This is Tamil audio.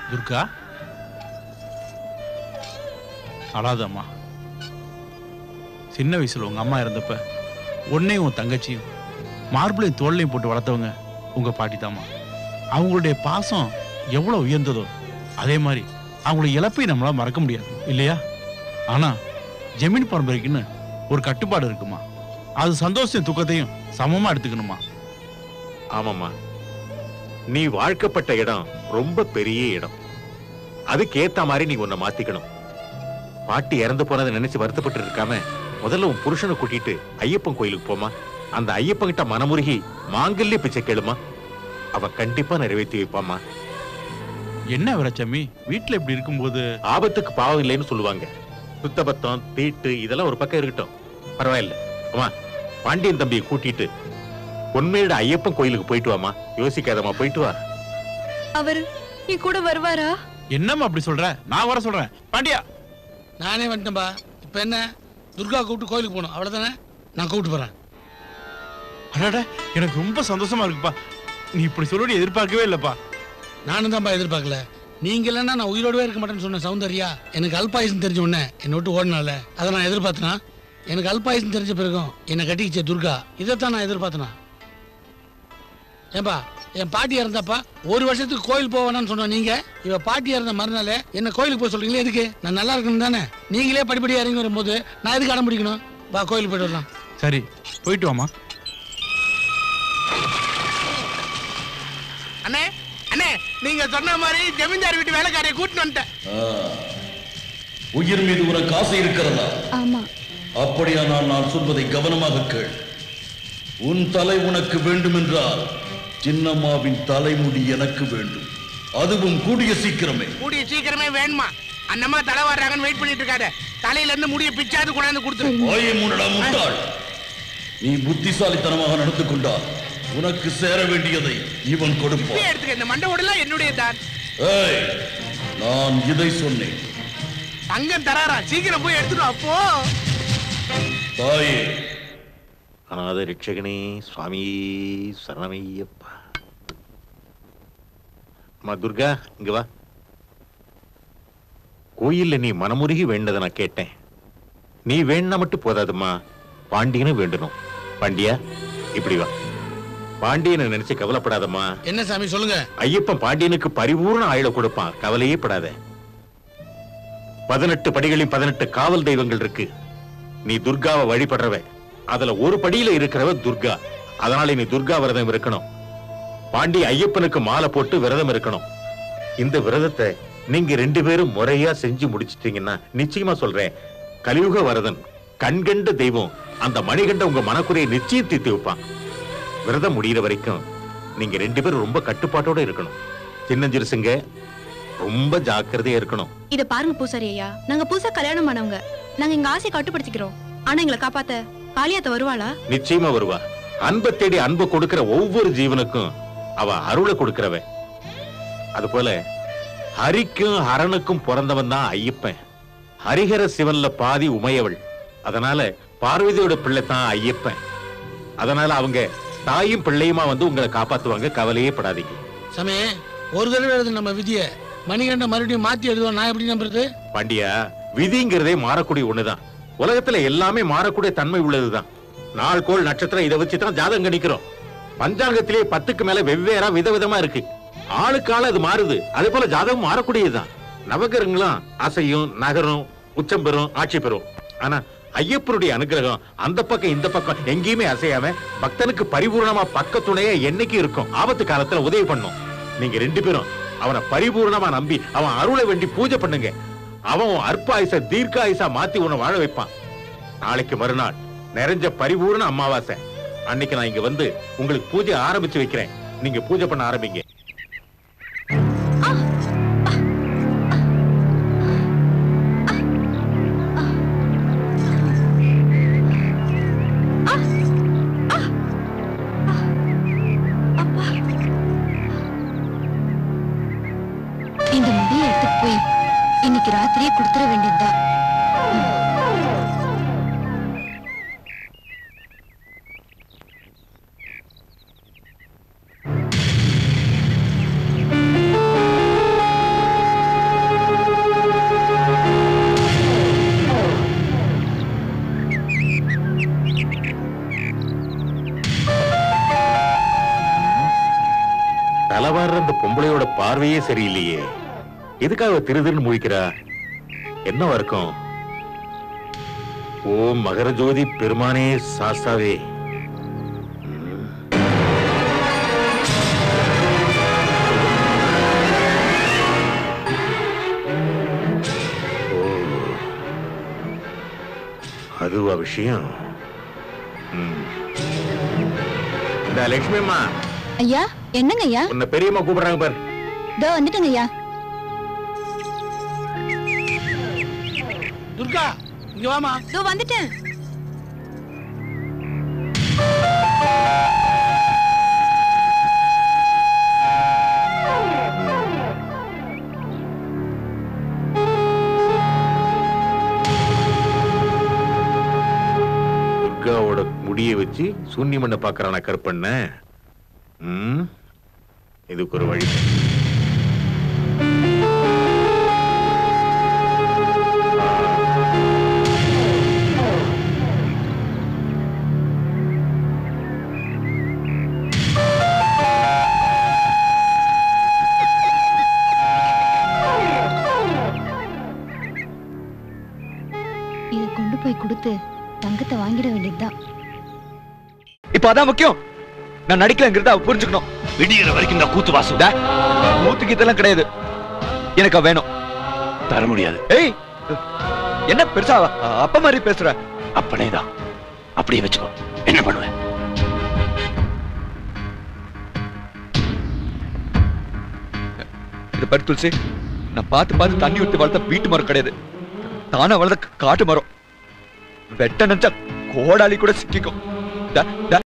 துர்கா அழாதம்மா சின்ன வயசுல உங்க அம்மா இறந்தப்ப உன்னையும் உன் தங்கச்சியும் மார்பிளையும் தோல்லையும் போட்டு வளர்த்தவங்க உங்க பாட்டி தாம்மா அவங்களுடைய பாசம் எவ்வளவு உயர்ந்ததோ அதே மாதிரி அவங்களுடைய இழப்பையும் நம்மளால மறக்க முடியாது இல்லையா ஆனா ஜமீன் பரம்பரைக்குன்னு ஒரு கட்டுப்பாடு இருக்குமா அது சந்தோஷத்தையும் துக்கத்தையும் சமமா எடுத்துக்கணுமா ஆமாம்மா நீ வாழ்க்கப்பட்ட இடம் ரொம்ப பெரிய இடம் அதுக்கேத்த மாதிரி நீ உன்னை மாத்திக்கணும் பாட்டி இறந்து போனதை நினைச்சு வருத்தப்பட்டு இருக்காம முதல்ல உன் புருஷனை கூட்டிட்டு ஐயப்பன் கோயிலுக்கு போமா அந்த ஐயப்பன் கிட்ட மனமுருகி மாங்கல்ய பிச்சை கேளுமா அவன் கண்டிப்பா நிறைவேற்றி வைப்பாமா என்ன விரச்சமி வீட்டுல இப்படி இருக்கும்போது ஆபத்துக்கு பாவம் இல்லைன்னு சொல்லுவாங்க சுத்தபத்தம் தீட்டு இதெல்லாம் ஒரு பக்கம் இருக்கட்டும் பரவாயில்ல அம்மா பாண்டியன் தம்பியை கூட்டிட்டு உண்மையோட ஐயப்பன் கோயிலுக்கு போயிட்டு வாமா யோசிக்காதம்மா போயிட்டு வா அவரு என் கூட வருவாரா என்னம்மா அப்படி சொல்ற நான் வர சொல்றேன் பாண்டியா நானே வந்துட்டேன்பா இப்போ என்ன துர்கா கூப்பிட்டு கோயிலுக்கு போகணும் அவ்வளோதானே நான் கூப்பிட்டு போகிறேன் அடடா எனக்கு ரொம்ப சந்தோஷமா இருக்குப்பா நீ இப்படி சொல்லி எதிர்பார்க்கவே இல்லப்பா நானும் தான்ப்பா எதிர்பார்க்கல நீங்க இல்லைன்னா நான் உயிரோடவே இருக்க மாட்டேன்னு சொன்ன சௌந்தர்யா எனக்கு அல்பாயுசம் தெரிஞ்ச உடனே என்னை விட்டு ஓடினால அதை நான் எதிர்பார்த்தனா எனக்கு அல்பாயுசம் தெரிஞ்ச பிறகும் என்னை கட்டிக்கிச்ச துர்கா இதைத்தான் நான் எதிர்பார்த்தனா ஏன்பா என் பாட்டி இறந்தாப்பா ஒரு வருஷத்துக்கு கோயில் போவேனான்னு சொன்ன நீங்க இவ பாட்டி இறந்த மறுநாளே என்ன கோயிலுக்கு போய் சொல்றீங்களே எதுக்கு நான் நல்லா இருக்கணும் தானே நீங்களே படிப்படியா இறங்கி வரும்போது நான் எதுக்கு அடம் பிடிக்கணும் வா கோயிலுக்கு போயிட்டு வரலாம் சரி போயிட்டு வாமா அண்ணே அண்ணே நீங்க சொன்ன மாதிரி ஜமீன்தார் வீட்டு வேலைக்காரையை கூட்டிட்டு வந்துட்டேன் உயிர் மீது உனக்கு ஆசை இருக்கிறதா ஆமா அப்படியானால் நான் சொல்வதை கவனமாக கேள் உன் தலை உனக்கு வேண்டுமென்றால் சின்னம்மாவின் தலைமுடி எனக்கு வேண்டும் அதுவும் கூடிய சீக்கிரமே கூடிய சீக்கிரமே வேணுமா அண்ணம்மா தலை வர்றாங்கன்னு வெயிட் பண்ணிட்டு இருக்காத தலையில இருந்து முடிய பிச்சாது கொண்டாந்து கொடுத்துரு வாயை மூடடா முட்டாள் நீ புத்திசாலித்தனமாக நடந்து கொண்டால் உனக்கு சேர வேண்டியதை இவன் கொடுப்பான் இப்படியே எடுத்துக்க இந்த மண்டை ஓடலாம் என்னுடைய தான் ஏய் நான் இதை சொன்னேன் தங்கம் தராரா சீக்கிரம் போய் எடுத்துட்டு வா, அப்போ தாயே அநாத ரட்சகனே சுவாமி சரணமையப்பா அம்மா துர்கா இங்க வா கோயில்ல நீ மனமுருகி வேண்டதை நான் கேட்டேன் நீ வேணா மட்டும் போதாதும்மா பாண்டியனும் வேண்டணும் பாண்டியா இப்படி வா பாண்டியனை நினைச்சு கவலைப்படாதம்மா என்ன சாமி சொல்லுங்க ஐயப்பன் பாண்டியனுக்கு பரிபூர்ண ஆயுள கொடுப்பான் கவலையே படாத பதினெட்டு படிகளில் பதினெட்டு காவல் தெய்வங்கள் இருக்கு நீ துர்காவை வழிபடுறவ அதுல ஒரு படியில இருக்கிறவ துர்கா அதனால நீ துர்கா விரதம் இருக்கணும் பாண்டி ஐயப்பனுக்கு மாலை போட்டு விரதம் இருக்கணும் இந்த விரதத்தை நீங்க ரெண்டு பேரும் முறையா செஞ்சு முடிச்சிட்டீங்கன்னா நிச்சயமா சொல்றேன் கலியுக வரதன் கண்கண்ட தெய்வம் அந்த மணிகண்ட உங்க மனக்குறையை நிச்சயம் தீர்த்து வைப்பான் விரதம் முடியிற வரைக்கும் நீங்க ரெண்டு பேரும் ரொம்ப கட்டுப்பாட்டோட இருக்கணும் சின்னஞ்சிறுசுங்க ரொம்ப ஜாக்கிரதையா இருக்கணும் இத பாருங்க பூசாரி ஐயா நாங்க புதுசா கல்யாணம் பண்ணவங்க நாங்க எங்க ஆசையை கட்டுப்படுத்திக்கிறோம் ஆனா எங்களை காப்பாத்த காளியாத்த வருவாளா நிச்சயமா வருவா அன்பை தேடி அன்பை கொடுக்கிற ஒவ்வொரு ஜீவனுக்கும் அவ அருளை கொடுக்கிறவ அது போல ஹரிக்கும் ஹரனுக்கும் பிறந்தவன் தான் ஐயப்பன் ஹரிஹர சிவன்ல பாதி உமையவள் அதனால பார்வதியோட பிள்ளை தான் ஐயப்பன் அதனால அவங்க தாயும் பிள்ளையுமா வந்து உங்களை காப்பாத்துவாங்க கவலையே படாதீங்க சாமி ஒரு தடவை எழுது நம்ம விதியை மணிகண்ட மறுபடியும் மாத்தி எழுதுவோம் நான் எப்படி நம்புறது பாண்டியா விதிங்கிறதே மாறக்கூடிய ஒண்ணுதான் உலகத்துல எல்லாமே மாறக்கூடிய தன்மை உள்ளதுதான் நாள் கோள் நட்சத்திரம் இதை வச்சு தான் ஜாதகம் கணிக்கிறோம் பஞ்சாங்கத்திலே பத்துக்கு மேல வெவ்வேறா விதவிதமா இருக்கு ஆளுக்கு ஆள் அது மாறுது அதே போல ஜாதகம் மாறக்கூடியதுதான் நவகிரகங்களும் அசையும் நகரும் உச்சம் பெறும் ஆட்சி பெறும் ஆனா ஐயப்பனுடைய அனுகிரகம் அந்த பக்கம் இந்த பக்கம் எங்கேயுமே அசையாம பக்தனுக்கு பரிபூர்ணமா பக்க துணையா என்னைக்கு இருக்கும் ஆபத்து காலத்துல உதவி பண்ணும் நீங்க ரெண்டு பேரும் அவனை பரிபூர்ணமா நம்பி அவன் அருளை வேண்டி பூஜை பண்ணுங்க அவன் உன் அற்ப ஆயுச தீர்க்க ஆயுசா மாத்தி உன்னை வாழ வைப்பான் நாளைக்கு மறுநாள் நிறைஞ்ச பரிபூர்ண அமாவாசை அன்னைக்கு நான் இங்க வந்து உங்களுக்கு பூஜை ஆரம்பிச்சு வைக்கிறேன் நீங்க பூஜை பண்ண ஆரம்பிங்க இந்த முடியை எடுத்துட்டு போய் இன்னைக்கு ராத்திரியே கொடுத்துட வேண்டியதுதான் மூஞ்சியே சரியில்லையே எதுக்காக திருதிருன்னு முழிக்கிறா என்னவா இருக்கும் ஓ மகரஜோதி பெருமானே சாஸ்தாவே ம். ஓ அதுவா விஷயம் ம். இந்த லட்சுமி அம்மா ஐயா என்னங்க ஐயா உன்னை பெரியம்மா கூப்பிடுறாங்க பாரு இதோ வந்துட்டேங்க ஐயா துர்கா இங்க வாமா இதோ வந்துட்டேன் துர்காவோட முடியை வச்சு சூன்யம் பண்ண பாக்குறான கருப்பண்ண ம் இதுக்கு ஒரு வழி இதை கொண்டு போய் கொடுத்து தங்கத்தை வாங்கிட வேண்டியதுதான் இப்ப அதான் முக்கியம் நான் நடிக்கலங்கிறத அவ புரிஞ்சுக்கணும் விடிகிற வரைக்கும் நான் கூத்து வாசு டா, மூத்துக்கு இதெல்லாம் கிடையாது எனக்கு அவ வேணும் தர முடியாது ஏய் என்ன பெருசா அ- அப்ப மாதிரி பேசுற அப்பனே தான் அப்படியே வச்சுக்கோ என்ன பண்ணுவேன் இது பரு துளசி நான் பார்த்து பார்த்து தண்ணி ஊத்தி வளர்த்த வீட்டு மரம் கிடையாது தானா வளர்த்த காட்டு மரம் வெட்ட நினைச்சா கோடாலி கூட சிக்கிக்கும் டா, டா.